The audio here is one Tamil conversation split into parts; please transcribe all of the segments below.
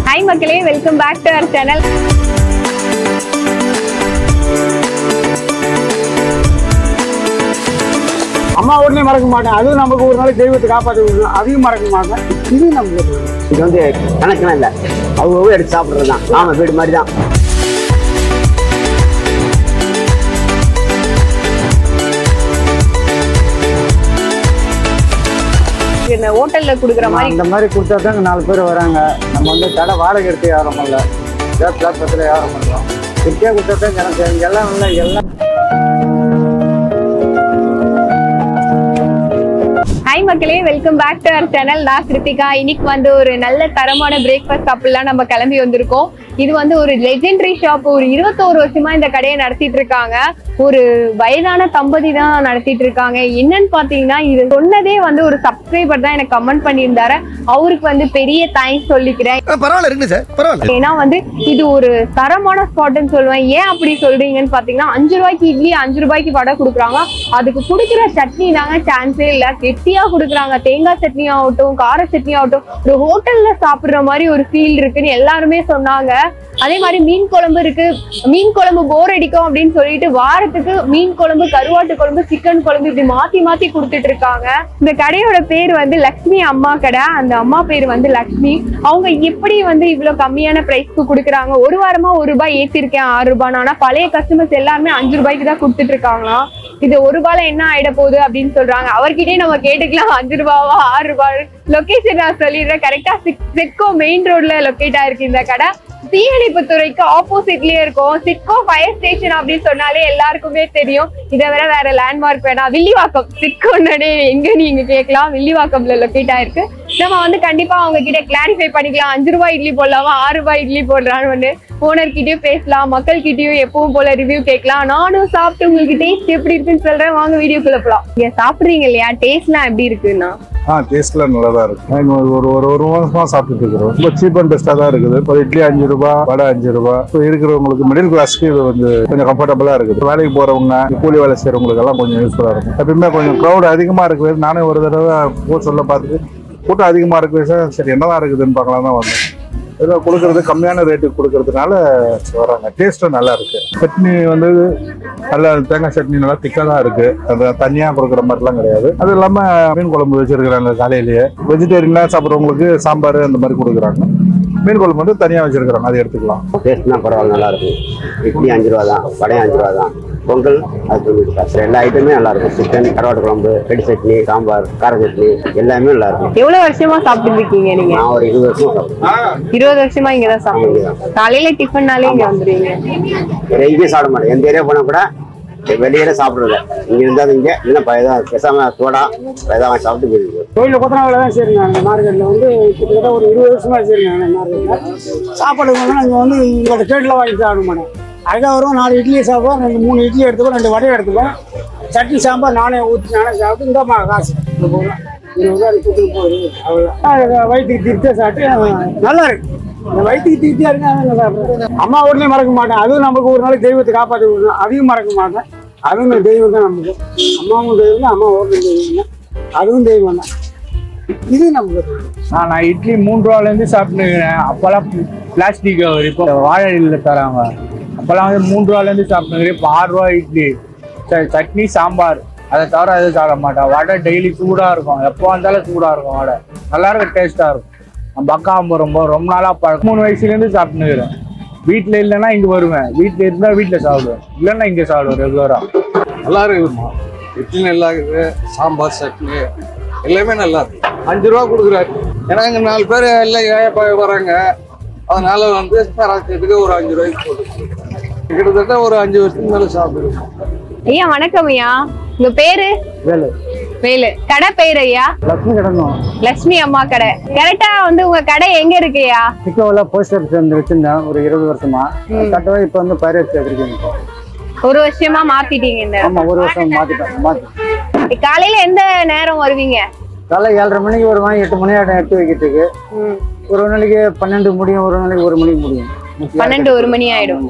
ஹாய் மக்களே welcome back to our channel அம்மா உடனே மறக்க மாட்டேன் அதுவும் நமக்கு ஒரு நாளைக்கு தெய்வத்தை காப்பாற்றி விடணும் அதையும் மறக்க மாட்டேன் இது நமக்கு இது வந்து கணக்கெல்லாம் இல்லை அவங்க எடுத்து சாப்பிட்றது தான் ஆமா வீடு மாதிரி தான் இந்த ஹோட்டல்ல குடுக்குற மாதிரி அந்த மாதிரி கொடுத்தா தாங்க நாலு பேர் வராங்க நம்ம வந்து கடை வாடகை எடுத்து யாரும் பண்ணல ஏதாவது பிளாட்ஃபாரத்தில் யாரும் பண்ணுறோம் கிட்டே கொடுத்தா தான் எனக்கு இங்க எல்லாம் இல்லை எல்லாம் ஹாய் மக்களே welcome back to our channel நான் கிருத்திகா இன்னைக்கு வந்து ஒரு நல்ல தரமான பிரேக்ஃபாஸ்ட் சாப்பிடலாம் நம்ம கிளம்பி வந்திருக்கோம் இது வந்து ஒரு லெஜெண்டரி ஷாப் ஒரு இருபத்தோரு வருஷமா இந்த கடையை நடத்திட்டு இருக்காங்க ஒரு வயதான தம்பதி தான் நடத்திட்டு இருக்காங்க என்னன்னு பாத்தீங்கன்னா இது சொன்னதே வந்து ஒரு சப்ஸ்கிரைபர் தான் எனக்கு கமெண்ட் பண்ணியிருந்தாரு அவருக்கு வந்து பெரிய தேங்க்ஸ் சொல்லிக்கிறேன் பரவாயில்ல இருக்குங்க சார் பரவாயில்ல ஏன்னா வந்து இது ஒரு தரமான ஸ்பாட்னு சொல்லுவேன் ஏன் அப்படி சொல்றீங்கன்னு பாத்தீங்கன்னா அஞ்சு ரூபாய்க்கு இட்லி அஞ்சு ரூபாய்க்கு வடை கொடுக்குறாங்க அதுக்கு குடுக்குற சட்னி தாங்க சான்ஸே இல்ல கெட்டியா கொடுக்குறாங்க தேங்காய் சட்னி ஆகட்டும் கார சட்னி ஆகட்டும் ஒரு ஹோட்டல்ல சாப்பிடுற மாதிரி ஒரு ஃபீல் இருக்குன்னு எல்லாருமே சொன்னாங்க அதே மாதிரி மீன் குழம்பு இருக்கு மீன் குழம்பு போர் அடிக்கும் அப்படின்னு சொல்லிட்டு வாரத்துக்கு மீன் குழம்பு கருவாட்டு குழம்பு சிக்கன் குழம்பு இப்படி மாத்தி மாத்தி கொடுத்துட்டு இருக்காங்க இந்த கடையோட பேர் வந்து லக்ஷ்மி அம்மா கடை அந்த அம்மா பேர் வந்து லக்ஷ்மி அவங்க எப்படி வந்து இவ்வளவு கம்மியான பிரைஸ்க்கு கொடுக்குறாங்க ஒரு வாரமா ஒரு ரூபாய் ஏத்திருக்கேன் ஆறு ரூபாய் ஆனா பழைய கஸ்டமர்ஸ் எல்லாருமே அஞ்சு ரூபாய்க்கு தான் கொடுத்துட்டு இருக்காங்களாம் இது ஒரு ரூபாயில என்ன ஆயிட போகுது அப்படின்னு சொல்றாங்க அவர்கிட்டயே நம்ம கேட்டுக்கலாம் அஞ்சு ரூபாவா ஆறு ரூபாய் லொகேஷன் நான் சொல்லிடுறேன் கரெக்டா சிட்கோ மெயின் ரோட்ல லொக்கேட் ஆயிருக்கு இந்த கடை தீயணைப்புத்துறைக்கு ஆப்போசிட்லயே இருக்கும் சிட்கோ ஃபயர் ஸ்டேஷன் அப்படின்னு சொன்னாலே எல்லாருக்குமே தெரியும் இதை விட வேற லேண்ட்மார்க் வேணாம் வில்லிவாக்கம் சிட்கோன்னே எங்க நீங்க கேட்கலாம் வில்லிவாக்கம்ல லொக்கேட் ஆயிருக்கு நம்ம வந்து கண்டிப்பா அவங்க கிட்ட கிளாரிஃபை பண்ணிக்கலாம் அஞ்சு ரூபாய் இட்லி போடலாமா ஆறு ரூபாய் இட்லி போடுறான்னு வந்து ஓனர் கிட்டயும் பேசலாம் மக்கள் கிட்டயும் எப்பவும் போல ரிவ்யூ கேட்கலாம் நானும் சாப்பிட்டு உங்களுக்கு டேஸ்ட் எப்படி இருக்குன்னு சொல்றேன் வாங்க வீடியோக்குள்ள போலாம் நீங்க சாப்பிடுறீங்க இல்லையா டேஸ்ட்லாம் எப்படி இருக்குன்னா ஆ டேஸ்ட்லாம் நல்லா தான் இருக்கு நாங்க ஒரு ஒரு ஒரு ஒரு மாசமா சாப்பிட்டுட்டு இருக்கிறோம் ரொம்ப சீப் அண்ட் பெஸ்ட்டாக தான் இருக்குது இப்போ இட்லி அஞ்சு ரூபாய் வடை அஞ்சு ரூபாய் இப்போ இருக்கிறவங்களுக்கு மிடில் கிளாஸ்க்கு இது வந்து கொஞ்சம் கம்ஃபர்டபுளாக இருக்குது வேலைக்கு போறவங்க கூலி வேலை செய்யறவங்களுக்கு எல்லாம் கொஞ்சம் யூஸ்ஃபுல்லாக இருக்கும் எப்பயுமே கொஞ்சம் க்ரௌட் அதிகமாக இருக்குது நானே ஒரு தடவை போக சொல்ல பார்த்துட்டு கூட்டம் அதிகமாக இருக்குது சரி என்னதான் இருக்குதுன்னு பார்க்கலாம் தான் வந்தேன் இதில் கொடுக்கறது கம்மியான ரேட்டுக்கு கொடுக்கறதுனால வராங்க டேஸ்ட்டும் நல்லா இருக்கு சட்னி வந்து நல்ல தேங்காய் சட்னி நல்லா திக்காக தான் இருக்கு அது தனியாக கொடுக்குற மாதிரிலாம் கிடையாது அது இல்லாமல் மீன் குழம்பு வச்சிருக்கிறாங்க காலையிலேயே வெஜிடேரியனாக சாப்பிட்றவங்களுக்கு சாம்பார் அந்த மாதிரி கொடுக்குறாங்க மீன் குழம்பு வந்து தனியாக வச்சிருக்கிறாங்க அதை எடுத்துக்கலாம் டேஸ்ட்னா பரவாயில்ல நல்லா இருக்கும் இட்லி அஞ்சு ரூபா தான் வடை அஞ்சு ரூபா தான் பொங்கல் அது சொல்லிட்டு காசு எல்லா ஐட்டமே நல்லா இருக்கும் சிக்கன் கருவாட்டு குழம்பு ரெடி சட்னி சாம்பார் கார சட்னி எல்லாமே நல்லா இருக்கும் எவ்வளவு வருஷமா சாப்பிட்டு இருக்கீங்க நீங்க நான் ஒரு இருபது வருஷம் சாப்பிடுவேன் இருபது வருஷமா இங்கதான் சாப்பிடுறீங்க காலையில டிஃபன்னாலே இங்க வந்துருவீங்க வேற எங்கேயும் சாப்பிட மாட்டேன் எந்த ஏரியா போனா கூட வெளியில சாப்பிடுறது இங்க இருந்தாலும் இங்க இல்லை பயதா பேசாம சோடா பயதா வாங்கி சாப்பிட்டு போயிருக்கு கோயிலில் கொத்தனாவில் தான் சரிங்க அந்த மார்க்கெட்டில் வந்து கிட்டத்தட்ட ஒரு இருபது வருஷமா சரிங்க அந்த மார்க்கெட்டில் சாப்பாடு வந்து இங்கே வந்து இங்கே கேட்டில் வாங்கி சாப்பிட மாட்டேன் அழகாக வரும் நாலு இட்லி சாப்பிடுவோம் ரெண்டு மூணு இட்லி எடுத்துப்போம் ரெண்டு வடை எடுத்துப்போம் சட்னி சாம்பார் நானே ஊற்றி நானே சாப்பிட்டு இந்தாம்மா காசு இந்த போகலாம் இருபது ரூபா கொடுத்துட்டு போகுது அவ்வளோ வயிற்றுக்கு திருப்தியாக சாப்பிட்டு நல்லா இருக்கு இந்த வயிற்றுக்கு திருப்தியாக இருக்கு அதான் நல்லா சாப்பிடுறேன் அம்மா உடனே மறக்க மாட்டேன் அதுவும் நமக்கு ஒரு நாளைக்கு தெய்வத்தை காப்பாற்றி விடணும் அதையும் மறக்க மாட்டேன் அதுவும் தெய்வம் தான் நமக்கு அம்மாவும் தெய்வம் தான் அம்மா ஓடுறது தெய்வம் தான் அதுவும் தெய்வம் தான் இது நமக்கு நான் நான் இட்லி மூணு ரூபாலேருந்து சாப்பிட்டுக்கிறேன் அப்போல்லாம் பிளாஸ்டிக் கவர் இப்போ வாழை இலையில் தராங்க அப்போல்லாம் வந்து மூணு ரூபாலேருந்து சாப்பிட்டுக்கிறேன் இப்போ ஆறு ரூபா இட்லி ச- சட்னி சாம்பார் அதை தவிர எதுவும் சாப்பிட மாட்டேன் வடை டெய்லி சூடாக இருக்கும் எப்போ வந்தாலும் சூடாக இருக்கும் வடை நல்லா இருக்கும் டேஸ்ட்டாக இருக்கும் நம்ம பக்கம் ரொம்ப ரொம்ப நாளாக பழக்கம் மூணு வயசுலேருந்து சாப்பிட்டுக்கிறேன் வீட்டில் இல்லைன்னா இங்கே வருவேன் வீட்டில் இருந்தால் வீட்டில் சாப்பிடுவேன் இல்லைன்னா இங்கே சாப்பிடுவேன் ரெகுலராக நல்லா இருக்குதுமா இட்லி நல்லா இருக்குது சாம்பார் சட்னி எல்லாமே நல்லா இருக்கு அஞ்சு ரூபா கொடுக்குறாரு ஏன்னா இங்கே நாலு பேர் எல்லாம் ஏழை ப- வராங்க அதனால வந்து சராசரிக்கு ஒரு அஞ்சு ரூபாய்க்கு போட்டு கிட்டத்தட்ட ஒரு அஞ்சு வருஷத்துக்கு மேலே சாப்பிடுவோம் ஐயா வணக்கம் ஐயா உங்க பேரு வேலை வேலு கடை பேரு ஐயா லக்ஷ்மி கிடந்தோம் லட்சுமி அம்மா கடை கரெக்டா வந்து உங்க கடை எங்க இருக்குயா சிக்கோவில் போஸ்ட் ஆஃபீஸ் வந்து வச்சிருந்தேன் ஒரு இருபது வருஷமா கட்டவே இப்போ வந்து பயிரட்சி வச்சிருக்கேன் ஒரு வருஷமா மாத்திட்டீங்க இந்த ஆமா ஒரு வருஷம் மாத்திட்டேன் மாத்தி காலையில எந்த நேரம் வருவீங்க காலை ஏழரை மணிக்கு வருவான் எட்டு மணி ஆகிடும் எடுத்து வைக்கிறதுக்கு ம், ஒரு நாளைக்கு பன்னெண்டு முடியும் ஒரு நாளைக்கு ஒரு மணிக்கு முடியும் பன்னெண்டு ஒரு மணி ஆயிடும்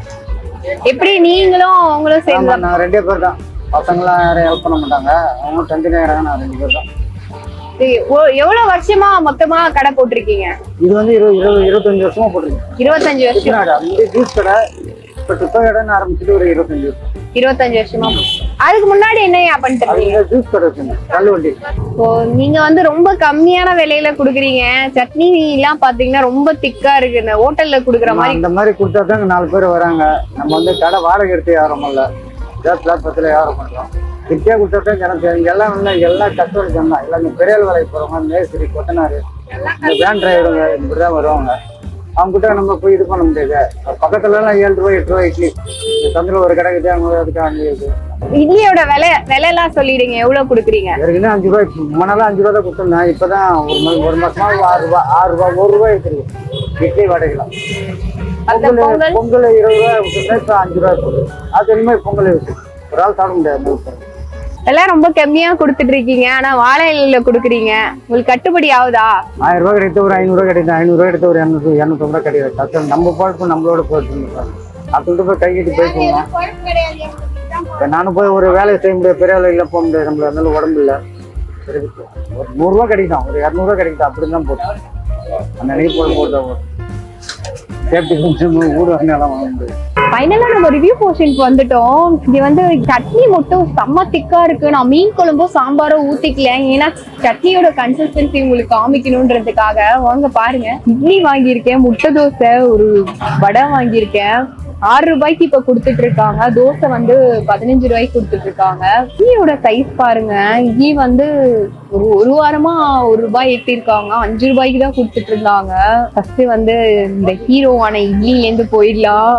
எப்படி நீங்களும் அவங்களும் ஆமா சேர்ந்து நான் ரெண்டே பேர் தான் பசங்களாம் யாரும் ஹெல்ப் பண்ண மாட்டாங்க அவங்க தனித்தனியாக நான் ரெண்டு பேர் தான் சரி, ஒ- எவ்வளவு வருஷமா மொத்தமா கடை போட்டிருக்கீங்க இது வந்து இருபது இருபது இருபத்தஞ்சு வருஷமா போட்டிருக்கேன் இருபத்தஞ்சு வருஷம் கடை முன்னாடி ஜூஸ் கடை இப்போ டிப்பா கடைன்னு ஆரம்பிச்சுட்டு ஒரு இருபத்தஞ்சு வருஷம் இருபத்தஞ்சு வருஷமா அதுக்கு முன்னாடி என்னையா பண்ணிட்டு அது இருந்தீங்க இங்க ஜூஸ் கடை வச்சிருந்தேன் தள்ளு வண்டி இப்போ நீங்க வந்து ரொம்ப கம்மியான விலையில குடுக்குறீங்க சட்னி எல்லாம் பாத்தீங்கன்னா ரொம்ப திக்கா இருக்கு இந்த ஹோட்டல்ல குடுக்குற நம்ம மாதிரி அந்த மாதிரி கொடுத்தா தான் இங்க நாலு பேர் வராங்க நம்ம வந்து கடை வாடகை எடுத்து வியாபாரம் பண்ணல ஏதாவது பிளாட்ஃபாரத்தில் வியாபாரம் பண்ணுறோம் திருப்தியாக கொடுத்தா தான் ஜனம் இங்க எல்லாம் இல்லை எல்லாம் கஸ்டமர் ஜனம் தான் எல்லாம் இந்த பெரிய ஆள் வேலைக்கு போகிறவங்க மேஸ்திரி கொத்தனார் இந்த வேன் டிரைவருங்க இப்படி தான் வருவாங்க அவங்க கிட்ட நம்ம போய் இது பண்ண முடியாது பக்கத்துல எல்லாம் ஏழு ரூபாய் எட்டு ரூபாய் இட்லி இந்த சந்தில் ஒரு கடைக்கு தான் அவங்க அதுக்கு அஞ்சு இது இட்லியோட விலை விலை எல்லாம் சொல்லிடுங்க எவ்வளவு குடுக்குறீங்க ஏற்கனவே அஞ்சு ரூபாய் முன்னெல்லாம் அஞ்சு ரூபா தான் கொடுத்துருந்தேன் இப்போ தான் ஒரு மா- ஒரு மாசமா ஆறு ரூபாய் ஆறு ரூபாய் ஒரு ரூபாய் இருக்குது இட்லி வாடகைலாம் அந்த பொங்கல் பொங்கல் பொங்கல் இருபது ரூபாய் கொடுத்தா இப்போ அஞ்சு ரூபாய் போகுது அது இனிமேல் பொங்கல் இருக்கு ஒரு ஆள் சாப்பிட முடியாது அந்த ஊருக்கு. எல்லாம் ரொம்ப கம்மியா குடுத்துட்டு இருக்கீங்க ஆனா வாழை இலையில குடுக்குறீங்க உங்களுக்கு கட்டுப்படி ஆகுதா ஆயிரம் ரூபாய் கிடைத்த ஒரு ஐநூறுரூவா கிடையாது ஐநூறுரூவா கிடைத்த ஒரு இரநூறு இரநூத்தம்பது ரூபா கிடையாது கஷ்டம் நம்ம பொழப்பு நம்மளோட போயிட்டு அப்படின்ட்டு போய் கை கட்டி போய் போவோம் இப்போ நானும் போய் ஒரு வேலையை செய்ய முடியாது பெரிய வேலையில் போக முடியாது நம்மள இருந்தாலும் உடம்பு இல்லை சரி, ஒரு நூறுரூவா கிடைக்கும் ஒரு இரநூறுவா கிடைக்கும் அப்படி தான் போட்டோம் அந்த அன்னைக்கு போட போட்டு சேஃப்டி கொஞ்சம் ஊர் நிலம் வாங்க முடியாது ஃபைனலா நம்ம ரிவ்யூ போர்ஷனுக்கு வந்துட்டோம் இது வந்து சட்னி மட்டும் செம்ம திக்கா இருக்கு நான் மீன் குழம்போ சாம்பாரோ ஊத்திக்கல ஏன்னா சட்னியோட கன்சிஸ்டன்சி உங்களுக்கு காமிக்கணுன்றதுக்காக வாங்க பாருங்க இட்லி வாங்கியிருக்கேன் முட்டை தோசை ஒரு வடை வாங்கியிருக்கேன் ஆறு ரூபாய்க்கு இப்ப கொடுத்துட்டு இருக்காங்க தோசை வந்து பதினஞ்சு ரூபாய்க்கு கொடுத்துட்டு இருக்காங்க இட்லியோட சைஸ் பாருங்க இட்லி வந்து ஒரு ஒரு வாரமா ஒரு ரூபாய் ஏத்திருக்காங்க அஞ்சு ரூபாய்க்கு தான் கொடுத்துட்டு இருந்தாங்க ஃபர்ஸ்ட் வந்து இந்த ஹீரோவான இட்லில இருந்து போயிடலாம்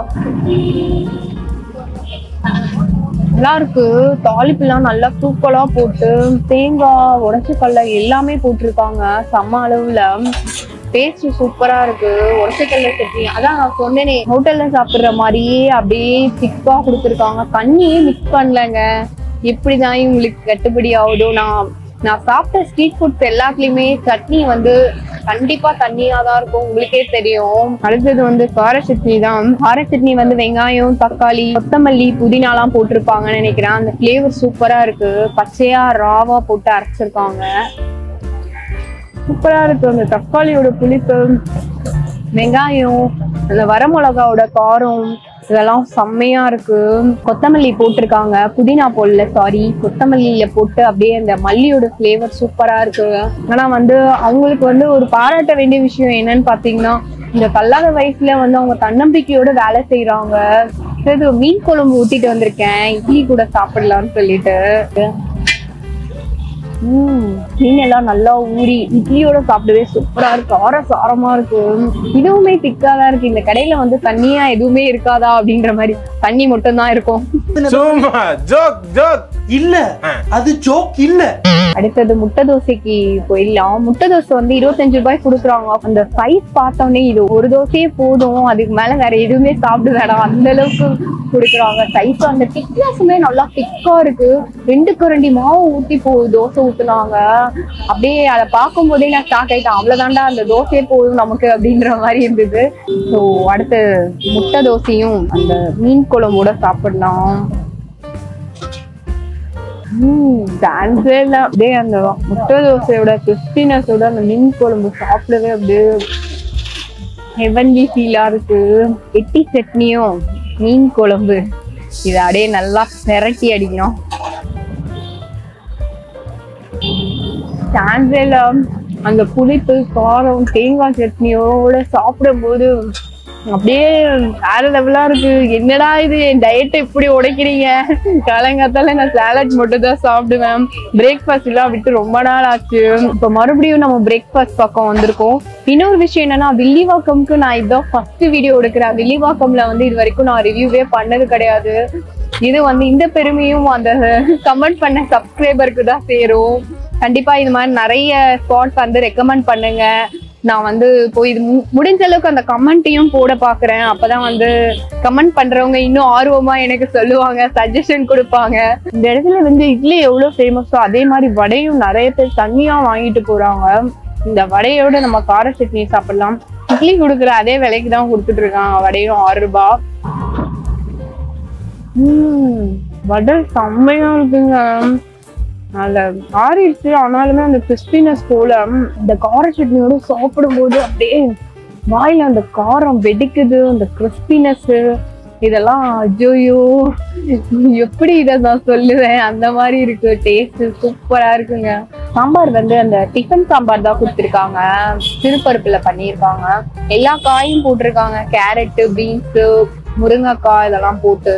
நல்லா இருக்கு தாளிப்புலாம் நல்லா தூக்கலா போட்டு தேங்காய் உடச்சக்கல்ல எல்லாமே போட்டிருக்காங்க செம்ம அளவுல டேஸ்ட் சூப்பரா இருக்கு உடச்சக்கல்ல சட்னி அதான் நான் சொன்னேனே ஹோட்டல்ல சாப்பிடுற மாதிரியே அப்படியே திக்கா கொடுத்துருக்காங்க தண்ணியே மிக்ஸ் பண்ணலங்க எப்படிதான் இவங்களுக்கு கட்டுப்படி ஆகுதோ நான் நான் சாப்பிட்ட ஸ்ட்ரீட் ஃபுட்ஸ் எல்லாத்துலயுமே சட்னி வந்து கண்டிப்பா தண்ணியா தான் இருக்கும் உங்களுக்கே தெரியும் அடுத்தது வந்து கார சட்னி தான் கார சட்னி வந்து வெங்காயம் தக்காளி கொத்தமல்லி புதினாலாம் போட்டிருப்பாங்கன்னு நினைக்கிறேன் அந்த ஃபிளேவர் சூப்பரா இருக்கு பச்சையா ராவா போட்டு அரைச்சிருக்காங்க சூப்பரா இருக்கு அந்த தக்காளியோட புளிப்பு வெங்காயம் அந்த வரமிளகாவோட காரம் இதெல்லாம் செம்மையா இருக்கு கொத்தமல்லி போட்டிருக்காங்க புதினா போடல சாரி கொத்தமல்லியில போட்டு அப்படியே அந்த மல்லியோட ஃப்ளேவர் சூப்பரா இருக்கு ஆனா வந்து அவங்களுக்கு வந்து ஒரு பாராட்ட வேண்டிய விஷயம் என்னன்னு பாத்தீங்கன்னா இந்த கல்லாத வயசுல வந்து அவங்க தன்னம்பிக்கையோட வேலை செய்யறாங்க இது மீன் குழம்பு ஊத்திட்டு வந்திருக்கேன் இட்லி கூட சாப்பிடலாம்னு சொல்லிட்டு உம் மீன் எல்லாம் நல்லா ஊறி இட்லியோட சாப்பிடவே சூப்பரா இருக்கு கார சாரமா இருக்கு இதுவுமே திக்கா தான் இருக்கு இந்த கடையில வந்து தண்ணியா எதுவுமே இருக்காதா அப்படின்ற மாதிரி தண்ணி மட்டும் தான் இருக்கும் சும்மா ஜோக் ஜோக் இல்ல அது ஜோக் இல்ல அடுத்தது முட்டை தோசைக்கு போயிடலாம் முட்டை தோசை வந்து இருபத்தஞ்சு ரூபாய் கொடுக்குறாங்க அந்த சைஸ் பார்த்தோன்னே இது ஒரு தோசையே போதும் அதுக்கு மேல வேற எதுவுமே சாப்பிட வேணாம் அந்த அளவுக்கு கொடுக்குறாங்க சைஸ் அந்த திக்னஸுமே நல்லா திக்கா இருக்கு ரெண்டு கரண்டி மாவு ஊத்தி போ தோசை ஊத்துனாங்க அப்படியே அதை பார்க்கும் போதே நான் ஸ்டாக் ஆயிட்டேன் அவ்வளவுதான்டா அந்த தோசையே போதும் நமக்கு அப்படின்ற மாதிரி இருந்தது ஸோ அடுத்து முட்டை தோசையும் அந்த மீன் குழம்போட சாப்பிடலாம் டான்ஸே இல்லை அப்படியே அந்த முட்டை தோசையோட கிறிஸ்டினஸோட அந்த மீன் குழம்பு சாப்பிடவே அப்படியே ஹெவன்லி ஃபீலா இருக்கு எட்டி சட்னியும் மீன் குழம்பு இதை அப்படியே நல்லா பெரட்டி அடிக்கணும் டான்ஸே இல்லை அந்த புளிப்பு காரம் தேங்காய் சட்னியோட சாப்பிடும்போது அப்படியே வேற லெவலா இருக்கு என்னடா இது என் டயட்டை இப்படி உடைக்கிறீங்க காலங்காத்தால நான் சாலட் மட்டும் தான் சாப்பிடுவேன் பிரேக்ஃபாஸ்ட் எல்லாம் விட்டு ரொம்ப நாள் ஆச்சு இப்ப மறுபடியும் நம்ம பிரேக்ஃபாஸ்ட் பக்கம் வந்திருக்கோம் இன்னொரு விஷயம் என்னன்னா வில்லிவாக்கம்க்கு நான் இதான் ஃபர்ஸ்ட் வீடியோ எடுக்கிறேன் வில்லிவாக்கம்ல வந்து இது வரைக்கும் நான் ரிவ்யூவே பண்ணது கிடையாது இது வந்து இந்த பெருமையும் அந்த கமெண்ட் பண்ண சப்ஸ்கிரைபருக்கு தான் சேரும் கண்டிப்பா இது மாதிரி நிறைய ஸ்பாட் வந்து ரெக்கமெண்ட் பண்ணுங்க நான் வந்து போய் இது மு- முடிஞ்ச அளவுக்கு அந்த கமெண்ட்டையும் போட பாக்குறேன் அப்பதான் வந்து கமெண்ட் பண்றவங்க இன்னும் ஆர்வமா எனக்கு சொல்லுவாங்க சஜஷன் கொடுப்பாங்க இந்த இடத்துல வந்து இட்லி எவ்வளவு ஃபேமஸோ அதே மாதிரி வடையும் நிறைய பேர் தண்ணியா வாங்கிட்டு போறாங்க இந்த வடையோட நம்ம கார சட்னி சாப்பிடலாம் இட்லி கொடுக்குற அதே விலைக்கு தான் கொடுத்துட்டு இருக்காங்க வடையும் ஆறு ரூபாய் உம் வடை செம்மையா இருக்குங்க அதுல ஆறிடுச்சு ஆனாலுமே அந்த கிறிஸ்பினஸ் போல ம், இந்த கார சட்னியோட சாப்பிடும்போது அப்படியே வாயில அந்த காரம் வெடிக்குது அந்த கிறிஸ்பினஸ் இதெல்லாம் அஜோயோ எப்படி இதை நான் சொல்லுவேன் அந்த மாதிரி இருக்கு டேஸ்ட் சூப்பரா இருக்குங்க சாம்பார் வந்து அந்த டிஃபன் சாம்பார் தான் கொடுத்துருக்காங்க சிறுபருப்புல பண்ணியிருக்காங்க எல்லா காயும் போட்டிருக்காங்க கேரட்டு பீன்ஸ் முருங்கைக்காய் இதெல்லாம் போட்டு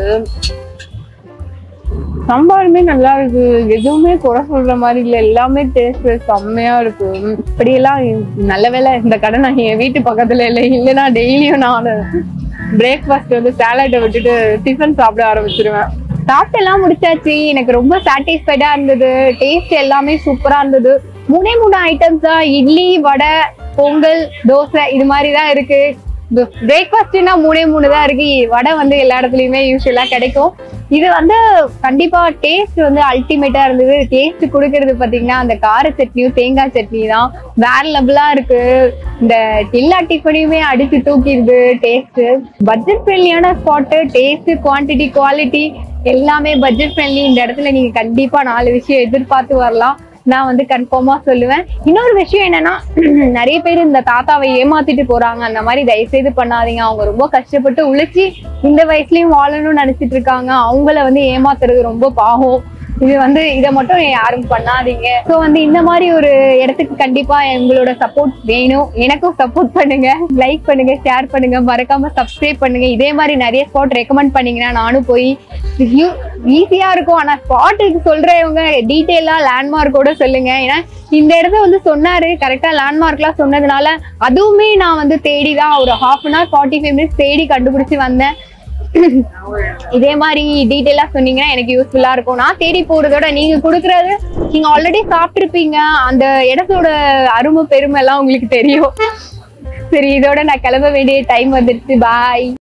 சாம்பாருமே நல்லா இருக்கு எதுவுமே குறை சொல்ற மாதிரி இல்ல எல்லாமே டேஸ்ட் செம்மையா இருக்கு இப்படியெல்லாம் நல்ல வேளை இந்த கடை நான் என் வீட்டு பக்கத்துல இல்லை இல்லைன்னா டெய்லியும் நான் பிரேக்ஃபாஸ்ட் வந்து சாலட்டை விட்டுட்டு டிஃபன் சாப்பிட ஆரம்பிச்சிருவேன் சாப்பிட்டு எல்லாம் முடிச்சாச்சு எனக்கு ரொம்ப சாட்டிஸ்ஃபைடா இருந்தது டேஸ்ட் எல்லாமே சூப்பரா இருந்தது மூணே மூணு ஐட்டம்ஸ் தான் இட்லி வடை பொங்கல் தோசை இது மாதிரி தான் இருக்கு பிரேக்ஃபாஸ்ட்னா மூணே மூணு தான் இருக்கு வடை வந்து எல்லா இடத்துலயுமே யூஸ்வலா கிடைக்கும் இது வந்து கண்டிப்பா டேஸ்ட் வந்து அல்டிமேட்டா இருந்தது டேஸ்ட் கொடுக்கறது பாத்தீங்கன்னா அந்த கார சட்னியும் தேங்காய் சட்னி தான் வேற லெவலா இருக்கு இந்த எல்லா டிஃபனையுமே அடிச்சு தூக்கிடுது டேஸ்ட் பட்ஜெட் ஃப்ரெண்ட்லியான ஸ்பாட்டு டேஸ்ட் குவான்டிட்டி குவாலிட்டி எல்லாமே பட்ஜெட் ஃப்ரெண்ட்லி இந்த இடத்துல நீங்க கண்டிப்பா நாலு விஷயம் எதிர்பார்த்து வரலாம் நான் வந்து கன்ஃபார்மா சொல்லுவேன் இன்னொரு விஷயம் என்னன்னா நிறைய பேர் இந்த தாத்தாவை ஏமாத்திட்டு போறாங்க அந்த மாதிரி தயவு செய்து பண்ணாதீங்க அவங்க ரொம்ப கஷ்டப்பட்டு உழைச்சி இந்த வயசுலயும் வாழணும்னு நினைச்சிட்டு இருக்காங்க அவங்கள வந்து ஏமாத்துறது ரொம்ப பாவம் இது வந்து இதை மட்டும் யாரும் பண்ணாதீங்க ஸோ வந்து இந்த மாதிரி ஒரு இடத்துக்கு கண்டிப்பா எங்களோட சப்போர்ட் வேணும் எனக்கும் சப்போர்ட் பண்ணுங்க லைக் பண்ணுங்க ஷேர் பண்ணுங்க மறக்காம சப்ஸ்கிரைப் பண்ணுங்க இதே மாதிரி நிறைய ஸ்பாட் ரெக்கமெண்ட் பண்ணீங்கன்னா நானும் போய் ஈஸியா இருக்கும் ஆனா ஸ்பாட்டுக்கு சொல்றவங்க டீட்டெயிலா லேண்ட்மார்க்கோட சொல்லுங்க ஏன்னா இந்த இடத்த வந்து சொன்னாரு கரெக்டா லேண்ட்மார்க்லாம் சொன்னதுனால அதுவுமே நான் வந்து தேடி தான் ஒரு half an hour forty five minutes தேடி கண்டுபிடிச்சு வந்தேன் இதே மாதிரி டீட்டெயிலா சொன்னீங்கன்னா எனக்கு யூஸ்ஃபுல்லா இருக்கும் நான் தேடி போறதோட நீங்க கொடுக்கறது நீங்க ஆல்ரெடி சாப்பிட்டுருப்பீங்க அந்த இடத்தோட அருமை பெருமை எல்லாம் உங்களுக்கு தெரியும் சரி இதோட நான் கிளம்ப வேண்டிய டைம் வந்துருச்சு பாய்